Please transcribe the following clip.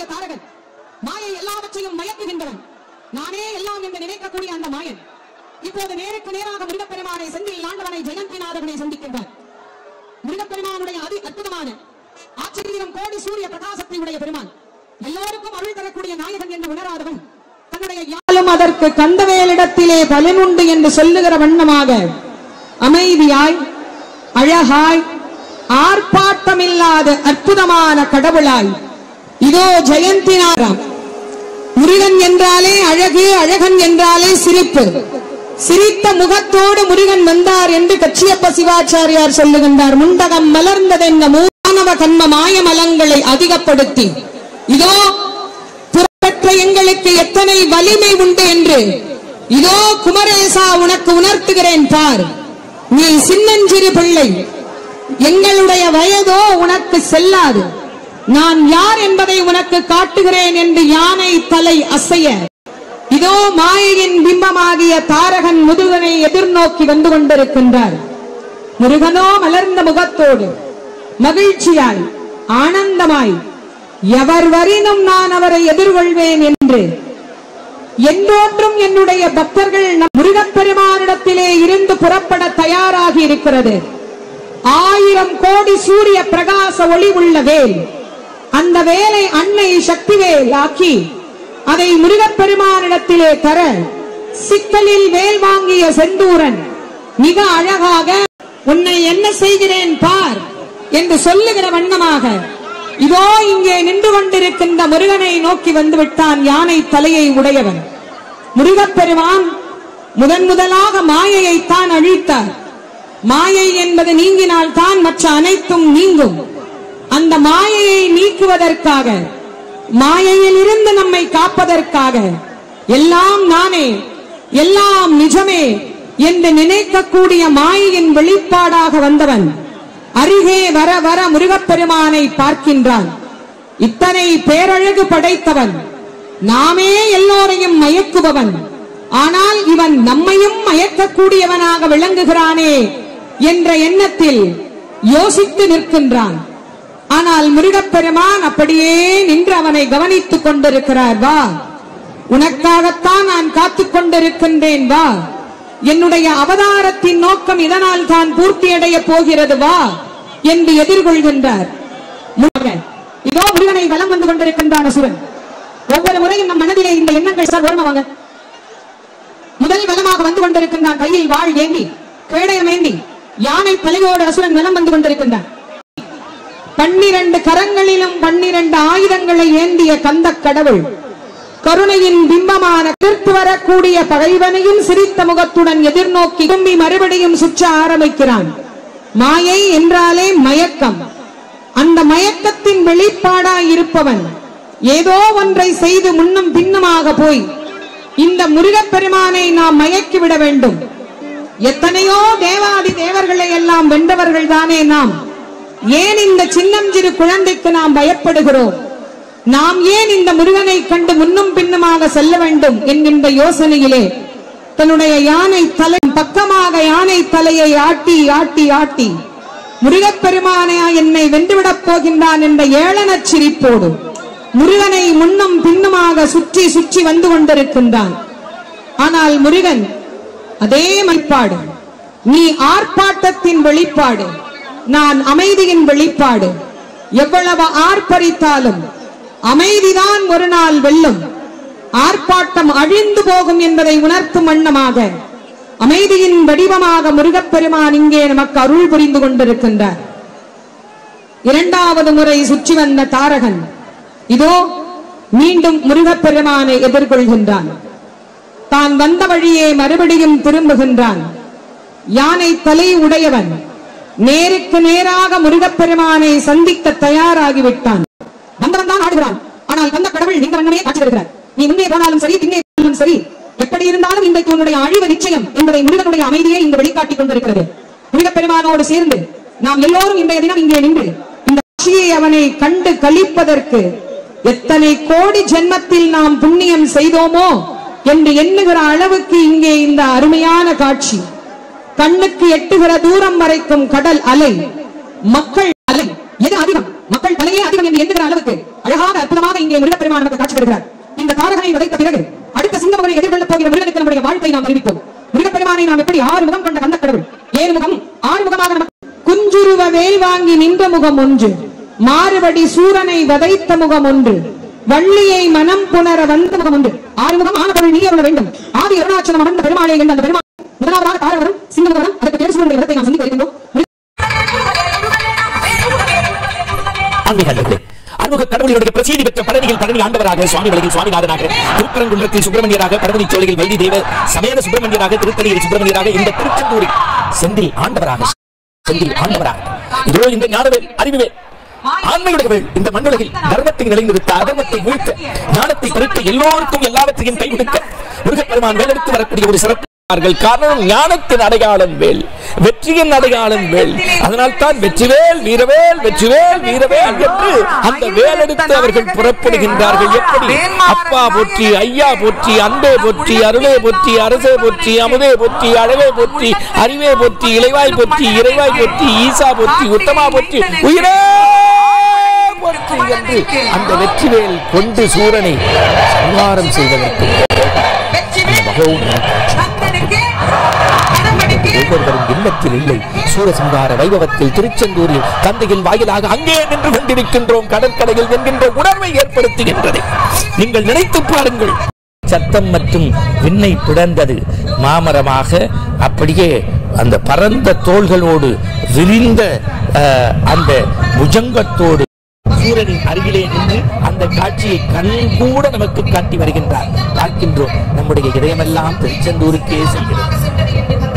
பிம்பமாகிய தாரகன் மாயை எல்லாவற்றையும் மயக்குகின்றவன் நானே எல்லாம் என்று நினைக்கக்கூடிய அந்த மாயன் இப்போது நேருக்கு நேராக முருகப்பெருமானை செந்தில் ஆண்டவனை ஜெயந்திநாதகனை சந்திக்கின்றார் முருகப்பெருமானுடைய அதி அற்புதமான ஆச்சரியம் கோடி சூரிய பிரகாசத்தை உடைய பெருமான் எல்லோருக்கும் அருள் தரக்கூடிய நாயகன் என்று உணராதவன் தன்னுடைய யாழும் அதற்கு கந்தவேலிடத்திலே பலனுண்டு என்று சொல்லுகிற வண்ணமாக அமைதியாய் அழகாய் ஆர்ப்பாட்டமில்லாத அற்புதமான கடவுளாய் இதோ ஜெயந்தினாராம் முருகன் என்றாலே அழகு அழகன் என்றாலே சிரிப்பு சிரித்த முகத்தோடு முருகன் வந்தார் என்று கச்சியப்ப சிவாச்சாரியார் சொல்லுகின்றார் முண்டகம் மலர்ந்ததென்ன மூணவ கண்ம மாயமலங்களை அதிகப்படுத்தி இதோ புறப்பெற்ற எங்களுக்கு எத்தனை வலிமை உண்டு என்று இதோ குமரேசா உனக்கு உணர்த்துகிறேன் பார் நீ சின்னஞ்சிறு பிள்ளை எங்களுடைய வயதோ உனக்கு செல்லாது நான் யார் என்பதை உனக்கு காட்டுகிறேன் என்று யானை தலை அசைய இதோ மாயையின் பிம்பமாகிய தாரகன் முதுகனை எதிர்நோக்கி வந்து கொண்டிருக்கின்றார் முருகனோ மலர்ந்த முகத்தோடு மகிழ்ச்சியாய் ஆனந்தமாய் எவர் வரினும் நான் அவரை எதிர்கொள்வேன் என்று என்றொன்றும் என்னுடைய பக்தர்கள் நம் முருகப்பெருமானிடத்திலே இருந்து புறப்பட தயாராகி இருக்கிறது ஆயிரம் கோடி சூரிய பிரகாச ஒளி உள்ள வேல் அந்த வேலை அன்னை சக்திவேல் ஆக்கி அதை முருகப்பெருமானிடத்திலே தர சிக்கலில் வேல் வாங்கிய செந்தூரன் மிக அழகாக உன்னை என்ன செய்கிறேன் பார் என்று சொல்லுகிற வண்ணமாக இதோ இங்கே நின்று கொண்டிருக்கின்ற முருகனை நோக்கி வந்து விட்டான் யானை தலையை உடையவன் முருகப்பெருமான் முதன் முதலாக மாயையை தான் அழித்தார் மாயை என்பது நீங்கினால் தான் மற்ற அனைத்தும் நீங்கும் அந்த மாயையை நீக்குவதற்காக மாயையில் இருந்து நம்மை காப்பதற்காக எல்லாம் நானே எல்லாம் நிஜமே என்று நினைக்கக்கூடிய மாயையின் வெளிப்பாடாக வந்தவன் அருகே வர வர முருகப்பெருமானை பார்க்கின்றான் இத்தனை பேரழகு படைத்தவன் நாமே எல்லோரையும் மயக்குபவன் ஆனால் இவன் நம்மையும் மயக்கக்கூடியவனாக விளங்குகிறானே என்ற எண்ணத்தில் யோசித்து நிற்கின்றான் ஆனால் முருகப்பெருமான் அப்படியே நின்று அவனை கவனித்துக் கொண்டிருக்கிறார் வா உனக்காகத்தான் நான் காத்துக் கொண்டிருக்கின்றேன் வா என்னுடைய அவதாரத்தின் நோக்கம் இதனால் தான் பூர்த்தியடைய போகிறது வா என்று எதிர்கொள்கின்றார் முருகன். இதோ முருகனை வலம் வந்து கொண்டிருக்கின்றான் அசுரன் ஒவ்வொரு முறையும் நம் மனதிலே இந்த எண்ணங்கள் சார் ஓரமா வாங்க முதல் வலமாக வந்து கொண்டிருக்கின்றான் கையில் வாழ் ஏந்தி கேடயம் ஏந்தி யானை தலையோடு அசுரன் வலம் வந்து கொண்டிருக்கின்றான் பன்னிரண்டு கரங்களிலும் பன்னிரண்டு ஆயுதங்களை ஏந்திய கந்த கடவுள் கருணையின் பிம்பமான எதிர்த்து வரக்கூடிய பகைவனையும் சிரித்த முகத்துடன் எதிர்நோக்கி திரும்பி மறுபடியும் சுற்ற ஆரம்பிக்கிறான் மாயை என்றாலே மயக்கம் அந்த மயக்கத்தின் வெளிப்பாடாய் இருப்பவன் ஏதோ ஒன்றை செய்து முன்னும் பின்னுமாக போய் இந்த முருகப்பெருமானை நாம் மயக்கிவிட வேண்டும் எத்தனையோ தேவாதி தேவர்களை எல்லாம் வென்றவர்கள் தானே நாம் ஏன் இந்த சின்னஞ்சிறு குழந்தைக்கு நாம் பயப்படுகிறோம் நாம் ஏன் இந்த முருகனை கண்டு முன்னும் பின்னுமாக செல்ல வேண்டும் என்கின்ற யோசனையிலே தன்னுடைய யானை தலை பக்கமாக யானை தலையை ஆட்டி ஆட்டி ஆட்டி முருகப்பெருமானையா என்னை வென்றுவிடப் போகின்றான் என்ற ஏளனச் சிரிப்போடு முருகனை முன்னும் பின்னுமாக சுற்றி சுற்றி வந்து கொண்டிருக்கின்றான் ஆனால் முருகன் அதே மதிப்பாடு நீ ஆர்ப்பாட்டத்தின் வெளிப்பாடு நான் அமைதியின் வெளிப்பாடு எவ்வளவு ஆர்ப்பரித்தாலும் அமைதிதான் ஒரு நாள் வெல்லும் ஆர்ப்பாட்டம் அழிந்து போகும் என்பதை உணர்த்தும் வண்ணமாக அமைதியின் வடிவமாக முருகப்பெருமான் இங்கே நமக்கு அருள் புரிந்து கொண்டிருக்கின்றார் இரண்டாவது முறை சுற்றி வந்த தாரகன் இதோ மீண்டும் முருகப்பெருமானை எதிர்கொள்கின்றான் தான் வந்த வழியே மறுபடியும் திரும்புகின்றான் யானை தலை உடையவன் நேருக்கு நேராக முருகப்பெருமானை சந்திக்க தயாராகிவிட்டான் வந்தவன் தான் ஆடுகிறான் ஆனால் வந்த கடவுள் இந்த வண்ணமே காட்சி தருகிறார் நீ முன்னே போனாலும் சரி பின்னே போனாலும் சரி எப்படி இருந்தாலும் இன்றைக்கு உன்னுடைய அழிவு நிச்சயம் என்பதை முருகனுடைய அமைதியை இங்கு வெளிக்காட்டிக் கொண்டிருக்கிறது முருகப்பெருமானோடு சேர்ந்து நாம் எல்லோரும் இன்றைய தினம் இங்கே நின்று இந்த காட்சியை அவனை கண்டு கழிப்பதற்கு எத்தனை கோடி ஜென்மத்தில் நாம் புண்ணியம் செய்தோமோ என்று எண்ணுகிற அளவுக்கு இங்கே இந்த அருமையான காட்சி கண்ணுக்கு எட்டுகிற தூரம் வரைக்கும் கடல் அலை மக்கள் அலை எது அதிகம் மக்கள் தலையே அதிகம் என்று எண்ணுகிற அளவுக்கு அழகாக அற்புதமாக இங்கே இங்கே முருகப்பெருமான் நமக்கு காட்சி தருகிறார் இந்த தாரகனை வதைத்த பிறகு அடுத்த சிங்கமகனை எதிர்கொள்ளப் போகிற முருகனுக்கு நம்முடைய வாழ்த்தை நாம் அறிவிப்போம் முருகப்பெருமானை நாம் எப்படி ஆறு முகம் கொண்ட கந்த கடவுள் ஏழு முகம் ஆறு முகமாக நமக்கு குஞ்சுருவ வேல் வாங்கி நின்ற முகம் ஒன்று மாறுபடி சூரனை வதைத்த முகம் ஒன்று வள்ளியை மனம் புணர வந்த முகம் ஒன்று ஆறு முகம் ஆன பொருள் நீ அருள வேண்டும் ஆதி அருணாச்சலம் அமர்ந்த பெருமாளே என்ற அந்த பெருமாள் முதலாவதாக தாரவரும் சிங்கமகரம் அதற்கு பேர் சூழலுடைய இடத்தை நாம் சந்திக்க இருக்கின்றோம் ஆன்மீகர்களே அருமுக கடவுளுடைய பிரசீதி பெற்ற பழனியில் பழனி ஆண்டவராக சுவாமி வலையில் சுவாமிநாதனாக திருப்பரங்குன்றத்தில் சுப்பிரமணியராக பரமணி சோலையில் வள்ளி தேவ சமேத சுப்பிரமணியராக திருத்தணியில் சுப்பிரமணியராக இந்த திருச்செந்தூரில் செந்தில் ஆண்டவராக செந்தில் ஆண்டவராக இதோ இந்த ஞானவேல் அறிவுவேல் ஆண்மையுடையவள் இந்த மண்ணுலகில் தர்மத்தை நிலைநிறுத்த அதர்மத்தை வீழ்த்த ஞானத்தை பெருக்க எல்லோருக்கும் எல்லாவற்றையும் கைவிடுக்க முருகப்பெருமான் வேலெடுத்து வரக்கூடிய ஒரு சிறப்பு அவர்கள் காரணம் ஞானத்தின் அடையாளம் வேல் வெற்றியின் அடையாளம் வேல் அதனால் தான் வெற்றிவேல் வீரவேல் வெற்றிவேல் வீரவேல் என்று அந்த வேலெடுத்து அவர்கள் புறப்படுகின்றார்கள் எப்படி அப்பா போற்றி ஐயா போற்றி அன்பே போற்றி அருளே போற்றி அரசே போற்றி அமுதே போற்றி அழவே போற்றி அறிவே போற்றி இளைவாய் போற்றி இறைவாய் போற்றி ஈசா போற்றி உத்தமா போற்றி உயிரே போற்றி என்று அந்த வெற்றிவேல் கொண்டு சூரனை சம்ஹாரம் செய்வதற்கு அந்த பகவான் ஒவ்வொருவரும் இல்லத்தில் இல்லை சூரசங்கார வைபவத்தில் திருச்செந்தூரில் தந்தையின் வாயிலாக அங்கே நின்று கொண்டிருக்கின்றோம் கடற்கரையில் என்கின்ற உணர்வை ஏற்படுத்துகின்றது நீங்கள் நினைத்து பாருங்கள் சத்தம் மற்றும் விண்ணை பிளந்தது மாமரமாக அப்படியே அந்த பரந்த தோள்களோடு விரிந்த அஹ், அந்த புஜங்கத்தோடு சூரனின் அருகிலே நின்று அந்த காட்சியை கண் கூட நமக்கு காட்டி வருகின்றார் பார்க்கின்றோம் நம்முடைய இதயமெல்லாம் திருச்செந்தூருக்கே செல்கிறது